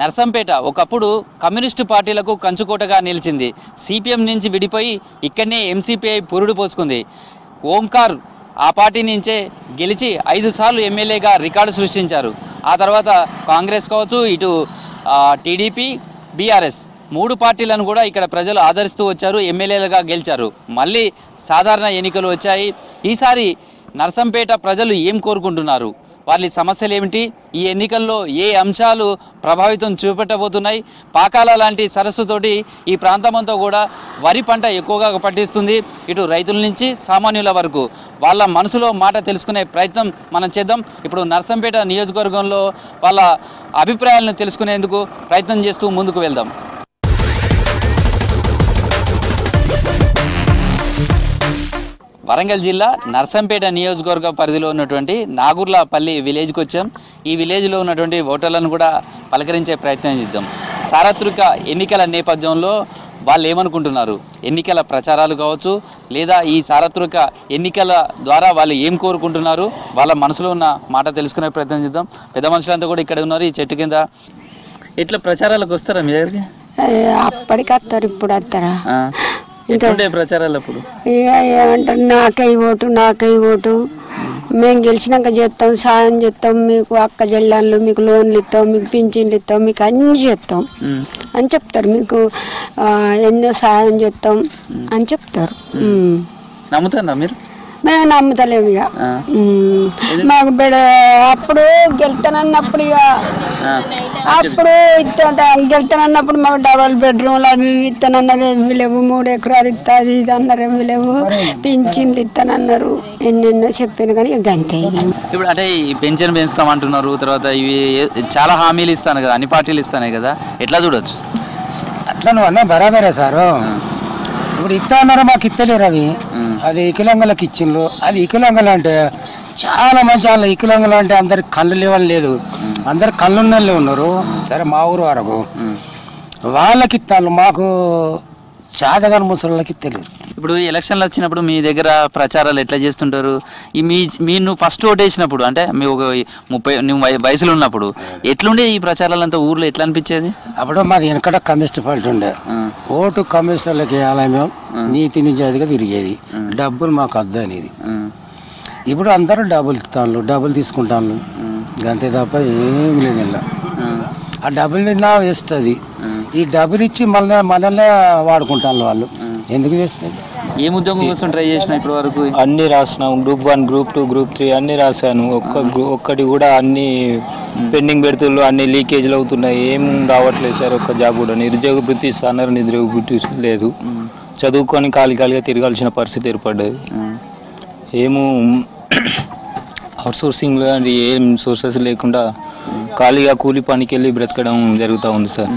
నర్సంపేట ఒకప్పుడు కమ్యూనిస్టు పార్టీలకు కంచుకోటగా నిలిచింది సిపిఎం నుంచి విడిపోయి ఇక్కడనే ఎంసీపీఐ పురుడు పోసుకుంది ఓంకార్ ఆ పార్టీ నుంచే గెలిచి ఐదు సార్లు ఎమ్మెల్యేగా రికార్డు సృష్టించారు ఆ తర్వాత కాంగ్రెస్ కావచ్చు ఇటు ఆ, టీడీపీ బీఆర్ఎస్ మూడు పార్టీలను కూడా ఇక్కడ ప్రజలు ఆదరిస్తూ వచ్చారు ఎమ్మెల్యేలుగా గెలిచారు మళ్ళీ సాధారణ ఎన్నికలు వచ్చాయి ఈసారి నర్సంపేట ప్రజలు ఏం కోరుకుంటున్నారు వాళ్ళ సమస్యలు ఏమిటి ఈ ఎన్నికల్లో ఏ అంశాలు ప్రభావితం చూపెట్టబోతున్నాయి పాకాల లాంటి సరస్సుతోటి ఈ ప్రాంతమంతా కూడా వరి పంట ఎక్కువగా పండిస్తుంది ఇటు రైతుల నుంచి సామాన్యుల వరకు వాళ్ళ మనసులో మాట తెలుసుకునే ప్రయత్నం మనం చేద్దాం ఇప్పుడు నర్సంపేట నియోజకవర్గంలో వాళ్ళ అభిప్రాయాలను తెలుసుకునేందుకు ప్రయత్నం చేస్తూ ముందుకు వెళ్దాం వరంగల్ జిల్లా నర్సంపేట నియోజకవర్గ పరిధిలో ఉన్నటువంటి నాగుర్లపల్లి విలేజ్కి వచ్చాం ఈ విలేజ్లో ఉన్నటువంటి ఓటర్లను కూడా పలకరించే ప్రయత్నం చేద్దాం సార్వత్రిక ఎన్నికల నేపథ్యంలో వాళ్ళు ఏమనుకుంటున్నారు ఎన్నికల ప్రచారాలు కావచ్చు లేదా ఈ సార్వత్రిక ఎన్నికల ద్వారా వాళ్ళు ఏం కోరుకుంటున్నారు వాళ్ళ మనసులో ఉన్న మాట తెలుసుకునే ప్రయత్నం చేద్దాం పెద్ద మనుషులంతా కూడా ఇక్కడ ఉన్నారు ఈ చెట్టు కింద ఇట్లా ప్రచారాలకు వస్తారా మీ దగ్గరికి ఏ, అప్పటికి వస్తారు ఇప్పుడు వస్తారా ఆ. ఎట్లుంటాయి ప్రచారాలు అప్పుడు ఇక ఏమంటారు నాకై ఓటు నాకై ఓటు మేము గెలిచినాక చేస్తాం సాయం చేస్తాం మీకు అక్క చెల్లెళ్ళు మీకు లోన్లు ఇస్తాం మీకు పింఛన్లు ఇస్తాం మీకు అన్ని చేస్తాం ఉమ్. అని చెప్తారు మీకు ఆ, ఎన్నో సాయం చేస్తాం అని చెప్తారు ఉమ్. నమ్ముతారా మీరు మేము నమ్ముతలేము ఇక ఆ. ఉమ్. మాకు బిడ అప్పుడు గెలుతానన్నప్పుడు ఇక ఆ. అప్పుడు ఇస్తా గెలుతానన్నప్పుడు మాకు డబల్ బెడ్రూమ్లు అవి ఇవి ఇస్తానన్నారు ఏమి లేవు మూడు ఎకరాలు ఇస్తా అది ఇది అన్నారు ఏమి లేవు పింఛన్లు ఇస్తానన్నారు ఎన్నెన్నో చెప్పాను కానీ ఇక అంతే ఇక. ఇప్పుడు అంటే ఈ పెన్షన్ పెంచుతాం అంటున్నారు తర్వాత ఇవి ఏ- చాలా హామీలు ఇస్తాను కదా అన్ని పార్టీలు ఇస్తాయి కదా ఎట్లా చూడొచ్చు అట్లా నువ్వు అన్న బరాబరే సారు ఇప్పుడు ఇస్తా అన్నారు మాకు ఇస్తలేరు అవి అది ఇకలంగలకు ఇచ్చిండ్రు అది ఇకలంగలు అంటే చాలా మంచి వాళ్ళు ఇకలంగలు అంటే అందరికి కళ్ళు లేవని లేదు అందరు కళ్ళున్నోళ్ళే ఉన్నారు సరే మా ఊరు వరకు వాళ్ళకి ఇస్తాను మాకు చాదగాని ముసలికి ఇస్తలేరు ఇప్పుడు ఎలక్షన్లు వచ్చినప్పుడు మీ దగ్గర ప్రచారాలు ఎట్లా చేస్తుంటారు ఈ మీ మీ నువ్వు ఫస్ట్ ఓటు వేసినప్పుడు అంటే మీ ఒక ముప్పై నువ్వు వయ- వయసులో ఉన్నప్పుడు ఎట్లుండే ఈ ప్రచారాలు అంతా ఊర్లో ఎట్లా అనిపించేది అప్పుడు మాది వెనకట కమ్యూనిస్ట్ పార్టీ ఉండే ఓటు కమ్యూనిస్టులకి వేయాలి మేము నీతి నిజాయితీగా తిరిగేది డబ్బులు మాకు వద్దు అనేది ఉమ్. ఇప్పుడు అందరూ డబ్బులు ఇస్తాను డబ్బులు తీసుకుంటాను అంతే తప్ప ఏం లేదు ఇలా ఉమ్. ఆ డబ్బులు తిన్నా వేస్తుంది ఈ డబ్బులు ఇచ్చి మళ్ళీ మనల్నే వాడుకుంటాను వాళ్ళు ఎందుకు వేస్తుంది ఏం ఉద్యోగం కోసం ట్రై చేసిన ఇప్పటి వరకు అన్ని రాసినాం group one group two group three అన్ని రాశాను ఒక్క గ్రూ- ఒక్కటి కూడా అన్ని పెండింగ్ పెడుతుళ్ళు అన్ని లీకేజ్లు అవుతున్నాయి ఏం రావట్లేదు సార్ ఒక్క జాబ్ కూడా నిరుద్యోగ వృత్తి ఇస్తా అన్నారు నిరుద్యోగ వృత్తి లేదు చదువుకొని ఖాళీ ఖాళీగా తిరగాల్సిన పరిస్థితి ఏర్పడ్డది ఏమో అవుట్ సోర్సింగ్ లాంటి ఏం సోర్సెస్ లేకుండా ఖాళీగా కూలి పనికి వెళ్ళి బ్రతకడం జరుగుతూ ఉంది సార్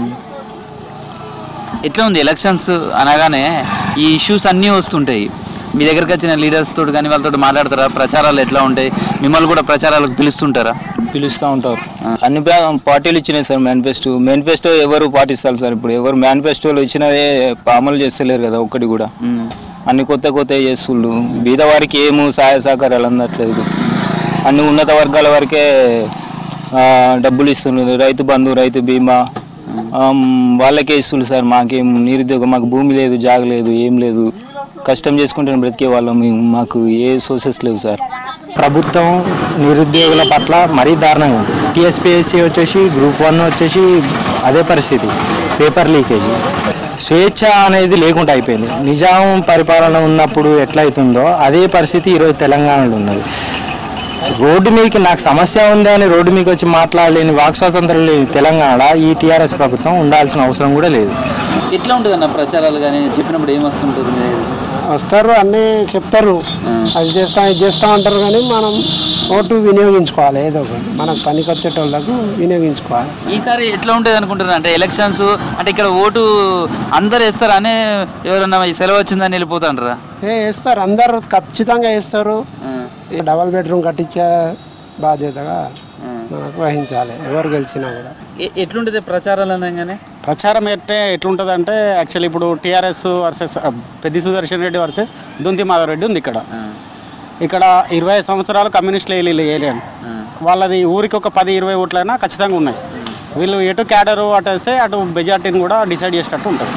ఎట్లా ఉంది ఎలక్షన్స్ అనగానే ఈ ఇష్యూస్ అన్నీ వస్తుంటాయి మీ దగ్గరకు వచ్చిన లీడర్స్ తోటి కానీ వాళ్ళతో మాట్లాడతారా ప్రచారాలు ఎట్లా ఉంటాయి మిమ్మల్ని కూడా ప్రచారాలకు పిలుస్తుంటారా పిలుస్తూ ఉంటారు అన్ని ప్రా- పార్టీలు ఇచ్చినాయి సార్ మేనిఫెస్టో మేనిఫెస్టో ఎవరు పాటిస్తారు సార్ ఇప్పుడు ఎవరు మేనిఫెస్టోలు ఇచ్చినదే అమలు చేస్తలేరు కదా ఒక్కటి కూడా అన్ని కొత్త కొత్త చేస్తుళ్ళు బీద వారికి ఏము సహాయ సహకారాలు అందట్లేదు అన్ని ఉన్నత వర్గాల వరకే ఆ, డబ్బులు ఇస్తున్నారు రైతు బంధు రైతు బీమా ఆమ్, వాళ్ళకే ఇస్తున్నారు సార్ మాకేం నిరుద్యోగం మాకు భూమి లేదు జాగ లేదు ఏం లేదు కష్టం చేసుకుంటే బ్రతికే వాళ్ళం మేము- మాకు ఏ సోర్సెస్ లేవు సార్ ప్రభుత్వం నిరుద్యోగుల పట్ల మరీ దారుణంగా ఉంది టీఎస్పీఎస్సీ వచ్చేసి గ్రూప్ వన్ వచ్చేసి అదే పరిస్థితి పేపర్ లీకేజీ స్వేచ్ఛ అనేది లేకుండా అయిపోయింది నిజాం పరిపాలన ఉన్నప్పుడు ఎట్లయితుందో అదే పరిస్థితి ఈరోజు తెలంగాణలో ఉన్నది రోడ్డు మీదకి నాకు సమస్య ఉంది అని రోడ్డు మీకు వచ్చి మాట్లాడలేని వాక్ స్వాతంత్రం లేని తెలంగాణ ఈ టీఆర్ఎస్ ప్రభుత్వం ఉండాల్సిన అవసరం కూడా లేదు ఎట్లా ఉంటుంది అన్న ప్రచారాలు కానీ చెప్పినప్పుడు ఏం వస్తుంటుంది వస్తారు అన్నీ చెప్తారు అది చేస్తా ఇది చేస్తా అంటారు కానీ మనం ఓటు వినియోగించుకోవాలి ఏదో ఒకటి మనకు పనికి వచ్చేటోళ్ళకు వినియోగించుకోవాలి ఈసారి ఎట్లా ఉంటుంది అనుకుంటున్నారు అంటే ఎలక్షన్స్ అంటే ఇక్కడ ఓటు అందరు వేస్తారా అనే ఎవరన్నా ఈ సెలవు వచ్చిందని వెళ్ళిపోతాంటారా ఏ వేస్తారు అందరు ఖచ్చితంగా వేస్తారు ఈ డబల్ బెడ్రూమ్ కట్టించే బాధ్యతగా మనకు వహించాలి ఎవరు గెలిచినా కూడా ఎ- ఎట్లుంటుంది ప్రచారాలు అనగానే ప్రచారం అయితే ఎట్లుంటుంది అంటే యాక్చువల్లీ ఇప్పుడు TRS versus Peddi Sudarshan Reddy versus Dunthi Madhav Reddy ఉంది ఇక్కడ ఇక్కడ ఇరవై సంవత్సరాలు కమ్యూనిస్టులు వెళ్ళి ఏరియా వాళ్ళది ఊరికి ఒక పది ఇరవై ఓట్లైనా ఖచ్చితంగా ఉన్నాయి వీళ్ళు ఎటు క్యాడరు అటు వస్తే అటు మెజార్టీని కూడా డిసైడ్ చేసేటట్టు ఉంటుంది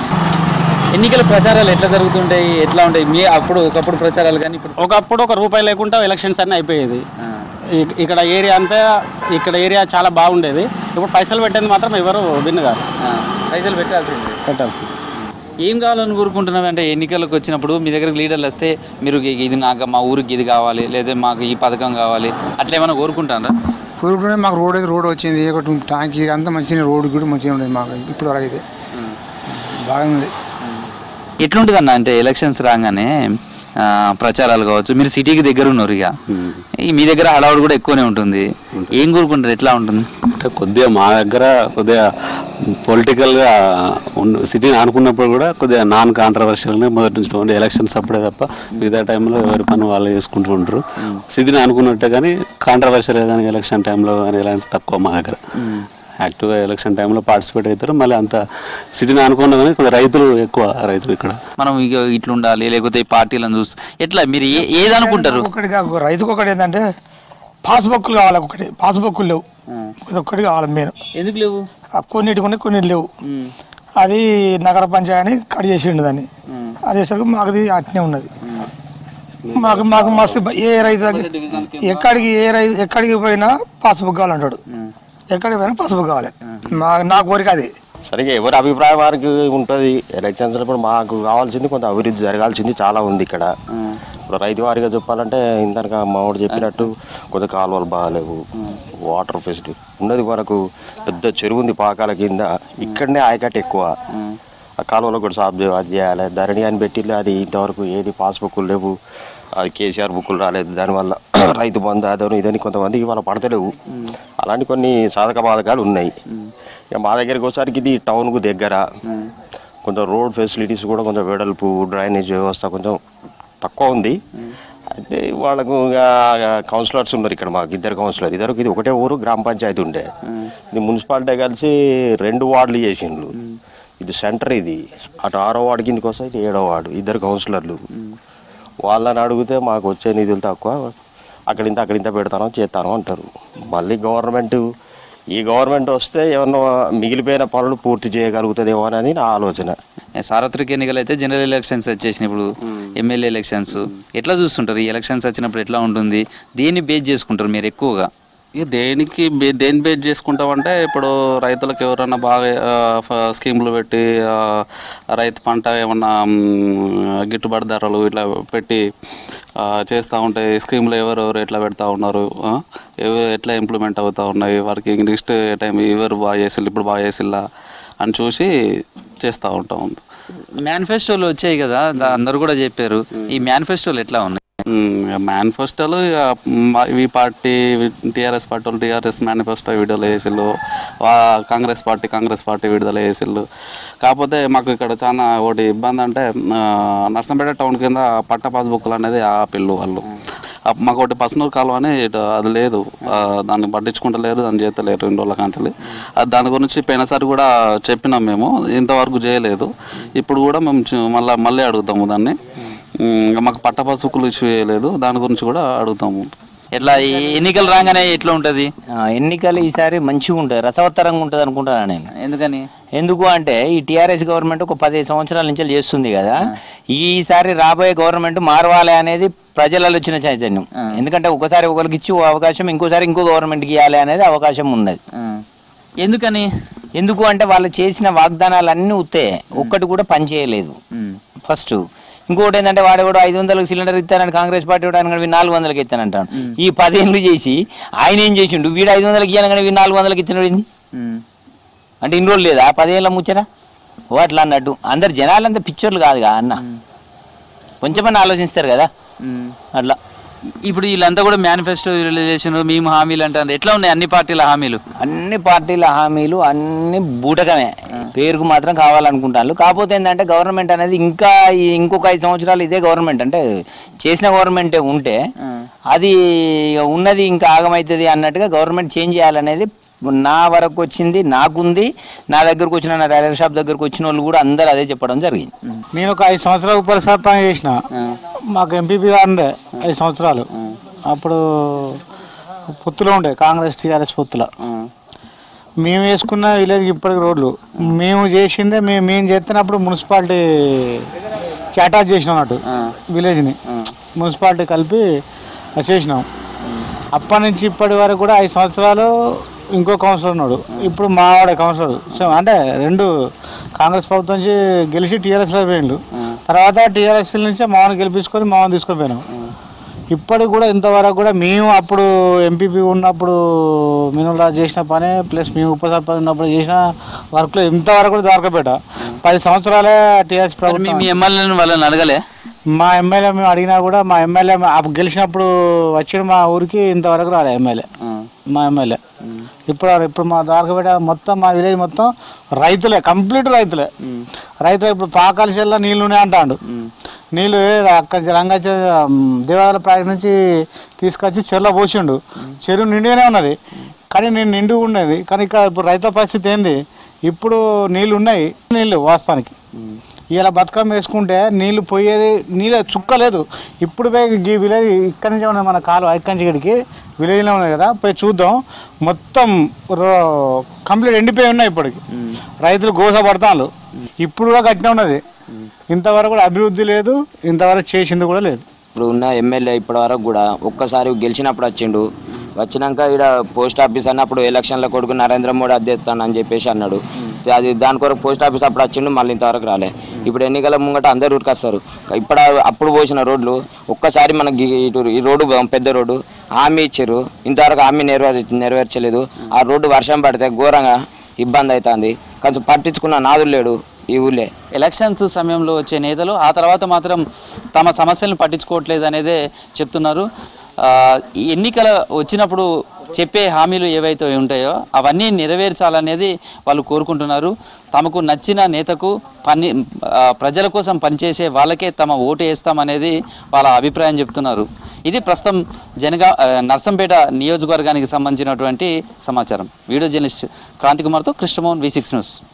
ఎన్నికల ప్రచారాలు ఎట్లా జరుగుతుంటాయి ఎట్లా ఉంటాయి మీ అప్పుడు ఒకప్పుడు ప్రచారాలు కానీ ఇప్పుడు ఒకప్పుడు ఒక రూపాయి లేకుండా ఎలక్షన్స్ అన్నీ అయిపోయేది ఇక్- ఇక్కడ ఏరియా అంతా ఇక్కడ ఏరియా చాలా బాగుండేది ఇప్పుడు పైసలు పెట్టేది మాత్రం ఎవరు విన్ కాదు పైసలు పెట్టాల్సింది పెట్టాల్సి ఏం కావాలని కోరుకుంటున్నాం అంటే ఎన్నికలకు వచ్చినప్పుడు మీ దగ్గర లీడర్లు వస్తే మీరు ఇ- ఇది నాకు మా ఊరికి ఇది కావాలి లేదా మాకు ఈ పథకం కావాలి అట్లా ఏమైనా కోరుకుంటారా పూర్వమే మాకు రోడ్ అయితే రోడ్ వచ్చింది ఒకటి ట్యాంక్ అంతా మంచిగా రోడ్ కూడా మంచిగా ఉండేది మాకు ఇప్పుడు వరకు అయితే బాగుంది ఎట్లుంటుంది అన్న అంటే ఎలక్షన్స్ రాగానే ఆ, ప్రచారాలు కావచ్చు మీరు సిటీకి దగ్గర ఉన్నారు ఇక ఈ మీ దగ్గర హడావుడు కూడా ఎక్కువనే ఉంటుంది ఏం కోరుకుంటారు ఎట్లా ఉంటుంది అంటే కొద్దిగా మా దగ్గర కొద్దిగా పొలిటికల్గా సిటీని అనుకున్నప్పుడు కూడా కొద్దిగా నాన్ కాంట్రవర్షియల్గా మొదటి నుంచి ఓన్లీ ఎలక్షన్స్ అప్పుడే తప్ప మిగతా టైంలో ఎవరి పని వాళ్ళు చేసుకుంటూ ఉంటారు సిటీని అనుకున్నట్టే కానీ కాంట్రవర్షియల్గా కానీ ఎలక్షన్ టైంలో కానీ ఇలాంటి తక్కువ మా దగ్గర యాక్టివ్గా ఎలక్షన్ టైంలో పార్టిసిపేట్ అవుతారు మళ్ళీ అంత సిటీని అనుకున్నా కానీ కొంచెం రైతులు ఎక్కువ రైతులు ఇక్కడ మనం ఇక ఇట్లా ఉండాలి లేకపోతే ఈ పార్టీలను చూసి ఎట్లా మీరు ఏ- ఏది అనుకుంటారు ఒకటి కాకు రైతుకు ఒకటి ఏంటంటే పాస్బుక్లు కావాలి ఒకటి పాస్బుక్లు లేవు ఇది ఒక్కటి కావాలి మెయిన్ ఎందుకు లేవు కొన్నిటికి ఉన్నాయి కొన్ని లేవు అది నగర పంచాయతీ కట్ చేసిండు దాన్ని అది చేసరికి మాకుది అట్నే ఉన్నది మాకు మాకు మస్తు ఇబ్బ- ఏ రైతు దగ్గర ఎక్కడికి ఏ రైతు ఎక్కడికి పోయినా పాస్బుక్ కావాలంటాడు ఎక్కడికి పోయినా పాస్బుక్ కావాలి మా నా కోరిక అది సరిగా ఎవరి అభిప్రాయం వారికి ఉంటుంది ఎలక్షన్స్ ఇప్పుడు మాకు కావాల్సింది కొంత అభివృద్ధి జరగాల్సింది చాలా ఉంది ఇక్కడ ఇప్పుడు రైతు వారిగా చెప్పాలంటే ఇందాక మావాడు చెప్పినట్టు కొంత కాలువలు బాగాలేవు వాటర్ ఫెసిలిటీ ఉన్నది వరకు పెద్ద చెరువు ఉంది పాకాల కింద ఇక్కడనే ఆయకట్టు ఎక్కువ ఆ కాలువలో కూడా సాఫ్ చే- అది చేయాలి ధరణి అని పెట్టి అది ఇంతవరకు ఏది పాస్బుక్లు లేవు అది కేసీఆర్ బుక్కులు రాలేదు దానివల్ల రైతు బంధు అదను ఇదని కొంతమందికి వాళ్ళ పడతలేవు అలాంటి కొన్ని సాధక బాధకాలు ఉన్నాయి ఇక మా దగ్గరికి వచ్చేసరికి ఇది టౌన్కు దగ్గర కొంచెం రోడ్ ఫెసిలిటీస్ కూడా కొంచెం వెడల్పు డ్రైనేజ్ వ్యవస్థ కొంచెం తక్కువ ఉంది అయితే వాళ్ళకు ఇక కౌన్సిలర్స్ ఉన్నారు ఇక్కడ మాకు ఇద్దరు కౌన్సిలర్ ఇద్దరు ఇది ఒకటే ఊరు గ్రామ పంచాయతీ ఉండే ఇది మున్సిపాలిటీ కలిసి రెండు వార్డులు చేసిండ్రు ఇది సెంటర్ ఇది అటు ఆరో వార్డు కిందకి వస్తే ఇటు ఏడో వార్డు ఇద్దరు కౌన్సిలర్లు వాళ్ళని అడిగితే మాకు వచ్చే నిధులు తక్కువ అక్కడింత అక్కడింత పెడతాను చేస్తాను అంటారు మళ్ళీ గవర్నమెంట్ ఈ గవర్నమెంట్ వస్తే ఏమన్నా మిగిలిపోయిన పనులు పూర్తి చేయగలుగుతుందేమో అనేది నా ఆలోచన సార్వత్రిక ఎన్నికలు అయితే జనరల్ ఎలక్షన్స్ వచ్చేసినాయి ఇప్పుడు ఎమ్మెల్యే ఎలక్షన్స్ ఎట్లా చూస్తుంటారు ఈ ఎలక్షన్స్ వచ్చినప్పుడు ఎట్లా ఉంటుంది దేన్ని బేస్ చేసుకుంటారు మీరు ఎక్కువగా ఇక దేనికి బే- దేని బేస్ చేసుకుంటామంటే ఇప్పుడు రైతులకు ఎవరైనా బాగా ఆ, ఫ- స్కీములు పెట్టి ఆ, రైతు పంట ఏమన్నా మ్, గిట్టుబాటు ధరలు ఇట్లా పెట్టి ఆ, చేస్తూ ఉంటే స్కీములు ఎవరెవరు ఎట్లా పెడతా ఉన్నారు ఆ, ఎవరు ఎట్లా ఇంప్లిమెంట్ అవుతా ఉన్నాయి వారికి నెక్స్ట్ టైం ఎవరు బాగా చేసిల్లు ఇప్పుడు బాగా చేసిల్లా అని చూసి చేస్తూ ఉంటాం మేనిఫెస్టోలు వచ్చాయి కదా దా- అందరూ కూడా చెప్పారు ఈ మేనిఫెస్టోలు ఎట్లా ఉన్నాయి మేనిఫెస్టోలు ఇక మా- ఈ పార్టీ టీఆర్ఎస్ పార్టీ వాళ్ళు టీఆర్ఎస్ మేనిఫెస్టో విడుదల చేసిళ్ళు వా- కాంగ్రెస్ పార్టీ కాంగ్రెస్ పార్టీ విడుదల చేసిళ్ళు కాకపోతే మాకు ఇక్కడ చాలా ఒకటి ఇబ్బంది అంటే ఆ, నర్సంపేట టౌన్ కింద పట్ట పాస్బుక్లు అనేది ఆపిల్లు వాళ్ళు ఆ, మాకు ఒకటి పసనూరు కాలువ అని ఇటు అది లేదు ఆ, దాన్ని పట్టించుకుంటలేరు దాన్ని చేస్తలేరు రెండు రోజుల కాంచెల్లి అది దాని గురించి పోయినసారి కూడా చెప్పినాం మేము ఇంతవరకు చేయలేదు ఇప్పుడు కూడా మేము చు- మళ్ళా మళ్ళీ అడుగుతాము దాన్ని ఉమ్, ఇంకా మాకు పట్ట పసుకులు ఇష్యూ చేయలేదు దాని గురించి కూడా అడుగుతాము ఎట్లా ఈ ఎన్నికలు రాగానే ఎట్లా ఉంటది ఎన్నికలు ఈసారి మంచిగా ఉంటుంది రసవత్తరంగా ఉంటుంది అనుకుంటున్నాను నేను ఎందుకని ఎందుకు అంటే ఈ టీఆర్ఎస్ గవర్నమెంట్ ఒక పదిహేను సంవత్సరాల నుంచి చేస్తుంది కదా ఈసారి రాబోయే గవర్నమెంట్ మారవాలి అనేది ప్రజలలో వచ్చిన చైతన్యం ఎందుకంటే ఒకసారి ఒకరికి ఇచ్చి ఓ అవకాశం ఇంకోసారి ఇంకో గవర్నమెంట్కి ఇవ్వాలి అనేది అవకాశం ఉన్నది ఎందుకని ఎందుకు అంటే వాళ్ళు చేసిన వాగ్దానాలు అన్నీ ఉత్తే ఒక్కటి కూడా పని చేయలేదు ఫస్ట్ ఇంకోటి ఏంటంటే వాడు కూడా ఐదు వందలకు సిలిండర్ ఇస్తానని కాంగ్రెస్ పార్టీ కూడా ఆయన నాలుగు వందలకి ఇస్తానంటాడు ఈ పదేళ్ళు చేసి ఆయన ఏం చేసిండు వీడు ఐదు వందలకి ఇయ్యాను కానీ వీడు నాలుగు వందలకి ఇచ్చినాడు ఏంది అంటే ఇన్ని రోజులు లేదా పదేళ్ళ ముచ్చరా ఓ అట్లా అన్నట్టు అందరు జనాలంతా పిచ్చోళ్ళు కాదుగా అన్న కొంచెమన్నా ఆలోచిస్తారు కదా అట్లా ఇప్పుడు వీళ్ళంతా కూడా మేనిఫెస్టో రిలీజేషన్ మేము హామీలు అంటారు ఎట్లా ఉన్నాయి అన్ని పార్టీల హామీలు అన్ని పార్టీల హామీలు అన్ని బూటకమే పేరుకు మాత్రం కావాలనుకుంటాను కాకపోతే ఏంటంటే గవర్నమెంట్ అనేది ఇంకా ఈ ఇంకొక ఐదు సంవత్సరాలు ఇదే గవర్నమెంట్ అంటే చేసిన గవర్నమెంటే ఉంటే అది ఉన్నది ఇంకా ఆగమవుతుంది అన్నట్టుగా గవర్నమెంట్ చేంజ్ చేయాలనేది నా వరకు వచ్చింది నాకుంది నా దగ్గరకు వచ్చిన నా టైలర్ షాప్ దగ్గరకు వచ్చిన వాళ్ళు కూడా అందరూ అదే చెప్పడం జరిగింది నేను ఒక ఐదు సంవత్సరాలు ఉప సర్పంచ్ చేసిన మాకు ఎంపీపీ గారు ఉండే ఐదు సంవత్సరాలు అప్పుడు పొత్తులో ఉండే కాంగ్రెస్ టీఆర్ఎస్ పొత్తులో మేము వేసుకున్న విలేజ్ ఇప్పటికి రోడ్లు మేము చేసిందే మేము మేము చేస్తున్నప్పుడు మున్సిపాలిటీ అటాచ్ చేసినాం అన్నట్టు విలేజ్ని మున్సిపాలిటీ కలిపి అది చేసినాం అప్పటి నుంచి ఇప్పటి వరకు కూడా ఐదు సంవత్సరాలు ఇంకో కౌన్సిలర్ ఉన్నాడు ఇప్పుడు మావాడే కౌన్సిలర్ సో అంటే రెండు కాంగ్రెస్ ప్రభుత్వం నుంచి గెలిచి టీఆర్ఎస్లో పోయిండు తర్వాత టీఆర్ఎస్ నుంచి మామూలు గెలిపించుకొని మామూలు తీసుకొని పోయినాం ఇప్పటికి కూడా ఇంతవరకు కూడా మేము అప్పుడు ఎంపీపీ ఉన్నప్పుడు మినులా చేసిన పనే ప్లస్ మేము ఉప సర్పంచ్ ఉన్నప్పుడు చేసిన వర్క్లో ఇంతవరకు కూడా దొరకబెట్ట పది సంవత్సరాలే టీఆర్ఎస్ మీ ప్రభుత్వం మీ ఎమ్మెల్యేలను వాళ్ళని అడగలే మా ఎమ్మెల్యే మేము అడిగినా కూడా మా ఎమ్మెల్యే అప్పుడు గెలిచినప్పుడు వచ్చాడు మా ఊరికి ఇంతవరకు రాలే ఎమ్మెల్యే మా ఎమ్మెల్యే ఇప్పుడు ఇప్పుడు మా దారకపేట మొత్తం మా విలేజ్ మొత్తం రైతులే కంప్లీట్ రైతులే రైతులు ఇప్పుడు పాకాల చెల్ల నీళ్లునే అంటాడు నీళ్ళు అక్కడ రంగా దేవాలయ ప్రాజెక్ట్ నుంచి తీసుకొచ్చి చెరువులో పోసిండు చెరువు నిండుగానే ఉన్నది కానీ నేను నిండు ఉండేది కానీ ఇక్కడ ఇప్పుడు రైతుల పరిస్థితి ఏంది ఇప్పుడు నీళ్ళు ఉన్నాయి నీళ్ళు వాస్తవానికి ఇలా బతుకమ్మ వేసుకుంటే నీళ్లు పోయేది నీళ్ళ చుక్క లేదు ఇప్పుడు పోయి ఈ విలేజ్ ఇక్కడి నుంచి ఉన్నది మన కాలు ఐకంచిగడికి విలేజ్లో ఉన్నది కదా పోయి చూద్దాం మొత్తం కంప్లీట్ ఎండిపోయి ఉన్నాయి ఇప్పటికి రైతులు గోస పడతాను ఇప్పుడు కూడా గట్టిన ఉన్నది ఇంతవరకు కూడా అభివృద్ధి లేదు ఇంతవరకు చేసింది కూడా లేదు ఇప్పుడు ఉన్న ఎమ్మెల్యే ఇప్పటి వరకు కూడా ఒక్కసారి గెలిచినప్పుడు వచ్చిండు వచ్చినాక ఇక్కడ పోస్ట్ ఆఫీస్ అన్నప్పుడు ఎలక్షన్ల కొడుకు నరేంద్ర మోడీ అధ్యక్షాను అని చెప్పేసి అన్నాడు అది దాని కొరకు పోస్ట్ ఆఫీస్ అప్పుడు వచ్చిండు మళ్ళీ ఇంతవరకు రాలే ఇప్పుడు ఎన్నికల ముంగట అందరు ఊరికొస్తారు ఇప్పుడు అప్పుడు పోసిన రోడ్లు ఒక్కసారి మనకి ఇటు ఈ రోడ్డు పెద్ద రోడ్డు హామీ ఇచ్చారు ఇంతవరకు హామీ నెరవేర్ నెరవేర్చలేదు ఆ రోడ్డు వర్షం పడితే ఘోరంగా ఇబ్బంది అవుతుంది కొంచెం పట్టించుకున్న నాదులు లేడు ఈ ఊళ్ళే ఎలక్షన్స్ సమయంలో వచ్చే నేతలు ఆ తర్వాత మాత్రం తమ సమస్యలను పట్టించుకోవట్లేదు అనేదే చెప్తున్నారు ఆ, ఈ ఎన్నికల వచ్చినప్పుడు చెప్పే హామీలు ఏవైతే ఉంటాయో అవన్నీ నెరవేర్చాలనేది వాళ్ళు కోరుకుంటున్నారు తమకు నచ్చిన నేతకు పని ఆ, ప్రజల కోసం పనిచేసే వాళ్ళకే తమ ఓటు వేస్తామనేది వాళ్ళ అభిప్రాయం చెప్తున్నారు ఇది ప్రస్తుతం జనగా ఆ, నర్సంపేట నియోజకవర్గానికి సంబంధించినటువంటి సమాచారం వీడియో జర్నలిస్ట్ క్రాంతి కుమార్తో కృష్ణమోహన్ వి సిక్స్ న్యూస్